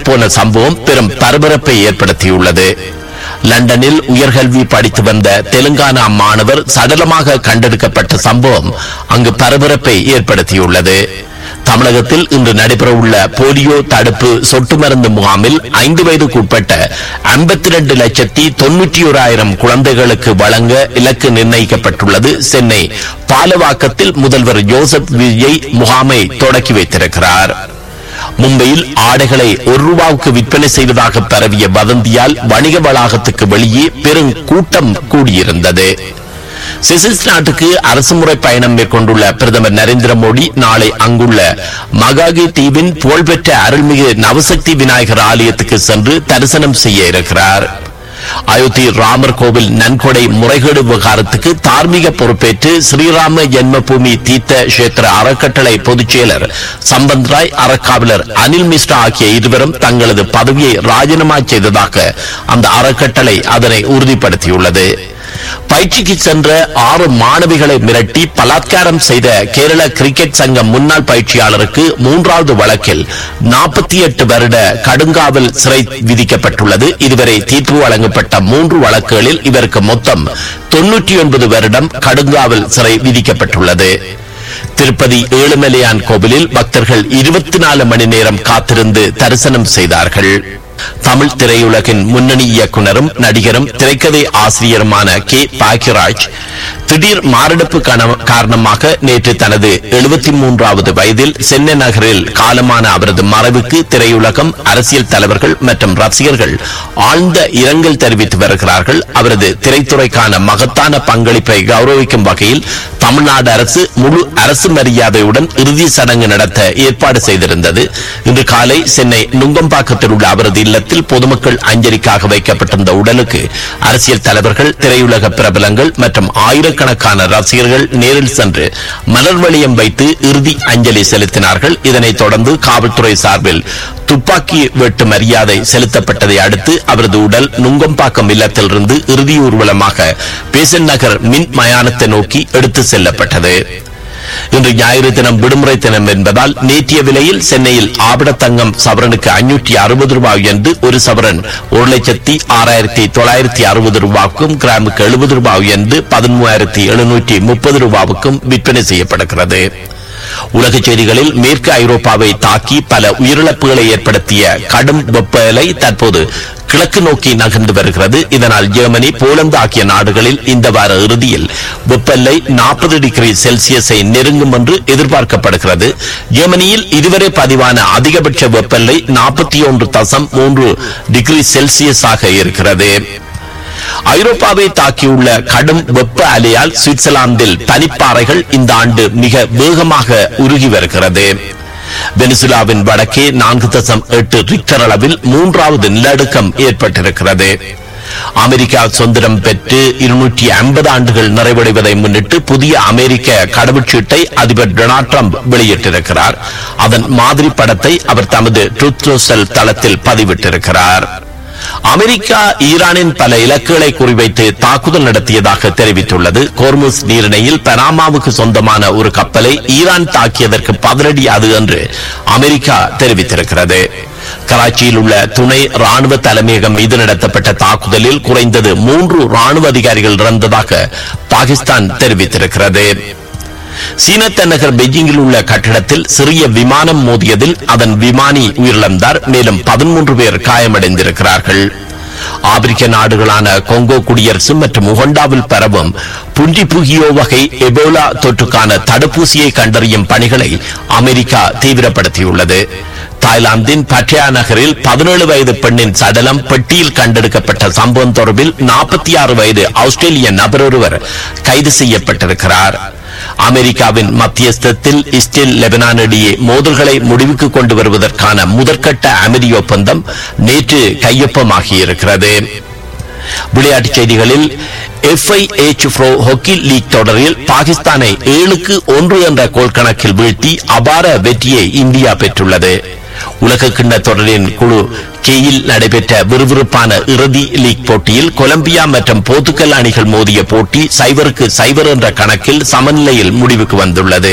போன சம்பவம் பெரும் பரபரப்பை ஏற்படுத்தியுள்ளது லண்டனில் உயர்கல்வி படித்து வந்த தெலுங்கானா மாணவர் சடலமாக கண்டெடுக்கப்பட்ட சம்பவம் அங்கு பரபரப்பை ஏற்படுத்தியுள்ளது தமிழகத்தில் இன்று நடைபெறவுள்ள போலியோ தடுப்பு சொட்டு மருந்து முகாமில் ஐந்து வயதுக்குட்பட்ட ஐம்பத்தி ரெண்டு லட்சத்தி தொன்னூற்றி ஓராயிரம் குழந்தைகளுக்கு வழங்க இலக்கு நிர்ணயிக்கப்பட்டுள்ளது சென்னை பாலவாக்கத்தில் முதல்வர் ஜோசப் விஜய் முகாமை தொடக்கி வைத்திருக்கிறார் மும்பையில் ஆடைகளை ஒரு ரூபாவுக்கு விற்பனை செய்வதாக பரவிய வதந்தியால் வணிக வளாகத்துக்கு வெளியே பெரும் கூட்டம் கூடியிருந்தது செசில்ஸ் நாட்டுக்கு அரசுமுறை பயணம் மேற்கொண்டுள்ள பிரதமர் நரேந்திர மோடி நாளை அங்குள்ள மகாகி தீவின் புகழ்பெற்ற அருள்மிகு நவசக்தி விநாயகர் ஆலயத்துக்கு சென்று தரிசனம் செய்ய இருக்கிறார் அயோத்தி ராமர் கோவில் நன்கொடை முறைகேடு விவகாரத்துக்கு தார்மீக பொறுப்பேற்று ஸ்ரீராம ஜென்மபூமி தீர்த்த கஷேத்திர அறக்கட்டளை பொதுச் செயலர் சம்பந்த் ராய் அறக்காவலர் அனில் மிஸ்ரா ஆகிய இருவரும் தங்களது பதவியை ராஜினாமா செய்ததாக அந்த அறக்கட்டளை அதனை உறுதிப்படுத்தியுள்ளது பயிற்சிக்கு சென்ற ஆறு மாணவிகளை மிரட்டி பலாத்காரம் செய்த கேரள கிரிக்கெட் சங்கம் முன்னாள் பயிற்சியாளருக்கு மூன்றாவது வழக்கில் நாற்பத்தி எட்டு வருட கடுங்காவல் சிறை விதிக்கப்பட்டுள்ளது இதுவரை தீர்ப்பு வழங்கப்பட்ட மூன்று வழக்குகளில் இவருக்கு மொத்தம் தொன்னூற்றி ஒன்பது வருடம் கடுங்காவல் சிறை விதிக்கப்பட்டுள்ளது திருப்பதி ஏழுமலையான் கோவிலில் பக்தர்கள் இருபத்தி நாலு மணி நேரம் காத்திருந்து தரிசனம் செய்தார்கள் தமிழ் திரையுலகின் முன்னணி இயக்குனரும் நடிகரும் திரைக்கதை ஆசிரியருமான கே பாக்யராஜ் திடீர் மாரடைப்பு கன- காரணமாக நேற்று தனது எழுபத்தி மூன்றாவது வயதில் சென்னை நகரில் காலமான அவரது மறைவுக்கு திரையுலகம் அரசியல் தலைவர்கள் மற்றும் ரசிகர்கள் ஆழ்ந்த இரங்கல் தெரிவித்து வருகிறார்கள் அவரது திரைத்துறைக்கான மகத்தான பங்களிப்பை கௌரவிக்கும் வகையில் தமிழ்நாடு அரசு முழு அரசு மரியாதையுடன் இறுதி சடங்கு நடத்த ஏற்பாடு செய்திருந்தது இன்று காலை சென்னை நுங்கம்பாக்கத்தில் உள்ள அவரது இல்லத்தில் பொதுமக்கள் அஞ்சலிக்காக வைக்கப்பட்டிருந்த உடலுக்கு அரசியல் தலைவர்கள் திரையுலக பிரபலங்கள் மற்றும் ஆயிரக்கணக்கான ரசிகர்கள் நேரில் சென்று மலர் வளையம் வைத்து இறுதி அஞ்சலி செலுத்தினார்கள் இதனைத் தொடர்ந்து காவல்துறை சார்பில் துப்பாக்கி வெட்டு மரியாதை செலுத்தப்பட்டதை அடுத்து அவரது உடல் நுங்கம்பாக்கம் இல்லத்திலிருந்து இறுதி ஊர்வலமாக பேசன் நகர் மின் மயானத்தை நோக்கி எடுத்து செல்லப்பட்டது இன்று ஞாயிறு தினம் விடுமுறை தினம் என்பதால் நேற்றைய விலையில் சென்னையில் ஆபட தங்கம் சவரனுக்கு ஐநூற்றி அறுபது ரூபாய் என்று ஒரு சவரன் ஒரு லட்சத்தி ஆறாயிரத்தி தொள்ளாயிரத்தி அறுபது ரூபாய்க்கும் கிராமுக்கு எழுபது ரூபாய் என்று பதிமூவாயிரத்தி எழுநூற்றி முப்பது ரூபாவுக்கும் விற்பனை செய்யப்படுகிறது உலக செய்திகளில் மேற்கு ஐரோப்பாவை தாக்கி பல உயிரிழப்புகளை ஏற்படுத்திய கடும் வெப்ப அலை தற்போது கிழக்கு நோக்கி நகர்ந்து வருகிறது இதனால் ஜெர்மனி போலந்து ஆகிய நாடுகளில் இந்த வார இறுதியில் வெப்பநிலை நாற்பது டிகிரி செல்சியஸை நெருங்கும் என்று எதிர்பார்க்கப்படுகிறது ஜெர்மனியில் இதுவரை பதிவான அதிகபட்ச வெப்பநிலை நாற்பத்தி ஒன்று தசம் மூன்று டிகிரி செல்சியஸாக இருக்கிறது ஐரோப்பாவை தாக்கியுள்ள கடும் வெப்ப அலையால் சுவிட்சர்லாந்தில் பனிப்பாறைகள் இந்த ஆண்டு மிக வேகமாக உருகி வருகிறது வெனிசுலாவின் வடக்கே நான்கு தசம் எட்டு ரிக்டர் அளவில் மூன்றாவது நிலநடுக்கம் ஏற்பட்டிருக்கிறது அமெரிக்கா சுதந்திரம் பெற்று இருநூற்றி ஐம்பது ஆண்டுகள் நிறைவடைவதை முன்னிட்டு புதிய அமெரிக்க கடவுச்சீட்டை அதிபர் டொனால்ட் ட்ரம்ப் வெளியிட்டிருக்கிறார் அதன் மாதிரி படத்தை அவர் தமது ட்ரூத் சோஷல் தளத்தில் பதிவிட்டிருக்கிறார் அமெரிக்கா ஈரானின் பல இலக்குகளை குறிவைத்து தாக்குதல் நடத்தியதாக தெரிவித்துள்ளது கோர்முஸ் நீரிணையில் பனாமாவுக்கு சொந்தமான ஒரு கப்பலை ஈரான் தாக்கியதற்கு பதிலடி அது என்று அமெரிக்கா தெரிவித்திருக்கிறது கராச்சியில் உள்ள துணை ராணுவ தலைமையகம் மீது நடத்தப்பட்ட தாக்குதலில் குறைந்தது மூன்று ராணுவ அதிகாரிகள் இறந்ததாக பாகிஸ்தான் தெரிவித்திருக்கிறது சீன தலைநகர் பெய்ஜிங்கில் உள்ள கட்டிடத்தில் சிறிய விமானம் மோதியதில் அதன் விமானி உயிரிழந்தார் மேலும் பதிமூன்று பேர் காயமடைந்திருக்கிறார்கள் ஆப்பிரிக்க நாடுகளான கொங்கோ குடியரசு மற்றும் உகண்டாவில் பரவும் புண்டி புகியோ வகை எபோலா தொற்றுக்கான தடுப்பூசியை கண்டறியும் பணிகளை அமெரிக்கா தீவிரப்படுத்தியுள்ளது தாய்லாந்தின் பட்யா நகரில் பதினேழு வயது பெண்ணின் சடலம் பெட்டியில் கண்டெடுக்கப்பட்ட சம்பவம் தொடர்பில் நாற்பத்தி ஆறு வயது ஆஸ்திரேலிய நபர் ஒருவர் கைது செய்யப்பட்டிருக்கிறார் அமெரிக்காவின் மத்தியஸ்தத்தில் இஸ்ரேல் லெபனான் இடையே மோதல்களை முடிவுக்கு கொண்டு வருவதற்கான முதற்கட்ட அமைதி ஒப்பந்தம் நேற்று கையொப்பமாகியிருக்கிறது விளையாட்டுச் செய்திகளில் எஃப்ஐஎச் ப்ரோ ஹாக்கி லீக் தொடரில் பாகிஸ்தானை ஏழுக்கு ஒன்று என்ற கோல் கணக்கில் வீழ்த்தி அபார வெற்றியை இந்தியா பெற்றுள்ளது உலக கிண்ண தொடரின் குழு கேயில் நடைபெற்ற விறுவிறுப்பான இறுதி லீக் போட்டியில் கொலம்பியா மற்றும் போர்த்துகல் அணிகள் மோதிய போட்டி சைபருக்கு சைபர் என்ற கணக்கில் சமநிலையில் முடிவுக்கு வந்துள்ளது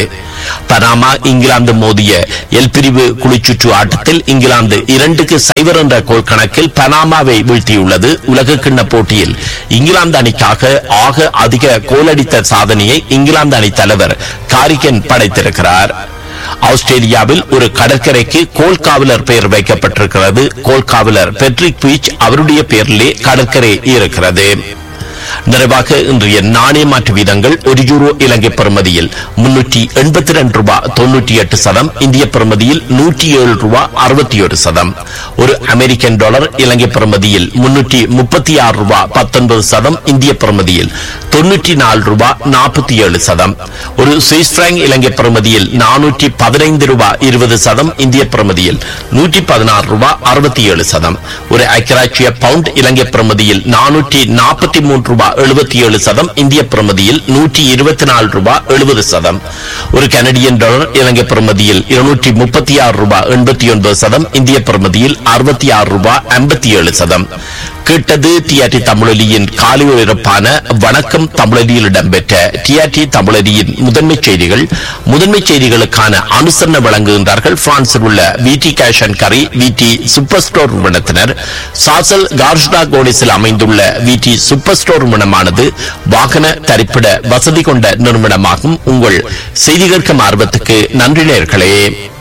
பனாமா இங்கிலாந்து மோதிய எல் பிரிவு குளிச்சுற்று ஆட்டத்தில் இங்கிலாந்து இரண்டுக்கு சைவர் என்ற கோல் கணக்கில் பனாமாவை வீழ்த்தியுள்ளது உலக கிண்ண போட்டியில் இங்கிலாந்து அணிக்காக ஆக அதிக கோலடித்த சாதனையை இங்கிலாந்து அணி தலைவர் காரிகன் படைத்திருக்கிறார் ஆஸ்திரேலியாவில் ஒரு கடற்கரைக்கு கோல் காவலர் பெயர் வைக்கப்பட்டிருக்கிறது கோல் காவலர் பெட்ரிக் பீச் அவருடைய பெயரிலே கடற்கரை இருக்கிறது நிறைவாக இன்றைய நாணய மாற்று வீதங்கள் ஒரு யூரோ இலங்கை பெறுமதியில் முன்னூற்றி எண்பத்தி ரெண்டு ரூபாய் தொன்னூற்றி எட்டு சதம் இந்திய பெறுமதியில் நூற்றி ஏழு ரூபாய் அறுபத்தி ஒரு சதம் ஒரு அமெரிக்கன் டாலர் இலங்கை பெறுமதியில் முன்னூற்றி முப்பத்தி ஆறு ரூபாய் பத்தொன்பது சதம் இந்திய பெறுமதியில் தொன்னூற்றி நாலு ரூபாய் நாற்பத்தி ஏழு சதம் ஒரு சுவிஸ் பிராங்க் இலங்கை பெறுமதியில் நானூற்றி பதினைந்து ரூபாய் இருபது சதம் இந்திய பெறுமதியில் நூற்றி பதினாறு ரூபாய் அறுபத்தி ஏழு சதம் ஒரு ஐக்கியராட்சிய பவுண்ட் இலங்கை பெறுமதியில் நானூற்றி நாற்பத்தி மூன்று ரூபாய் எழுபத்தி ஏழு சதம் இந்திய பிரமதியில் நூற்றி இருபத்தி நாலு ரூபாய் எழுபது சதம் ஒரு கனடியன் டாலர் இலங்கை பிரமதியில் இருநூற்றி முப்பத்தி ஆறு ரூபாய் எண்பத்தி ஒன்பது சதம் இந்திய பிரமதியில் அறுபத்தி ஆறு ரூபாய் ஐம்பத்தி ஏழு சதம் கேட்டது டிஆர்டி தமிழொலியின் காலை ஒலிபரப்பான வணக்கம் தமிழொலியில் இடம்பெற்ற டிஆர்டி தமிழொலியின் முதன்மை செய்திகள் முதன்மை செய்திகளுக்கான அனுசரணை வழங்குகின்றார்கள் பிரான்சில் உள்ள விடி கேஷ் அண்ட் கரி விடி சூப்பர் ஸ்டோர் நிறுவனத்தினர் சாசல் கார்ஷ்டா கோடிஸில் அமைந்துள்ள விடி சூப்பர் ஸ்டோர் நிறுவனமானது வாகன தரிப்பிட வசதி கொண்ட நிறுவனமாகும் உங்கள் செய்தி கேட்கும் ஆர்வத்துக்கு நன்றி நேர்களே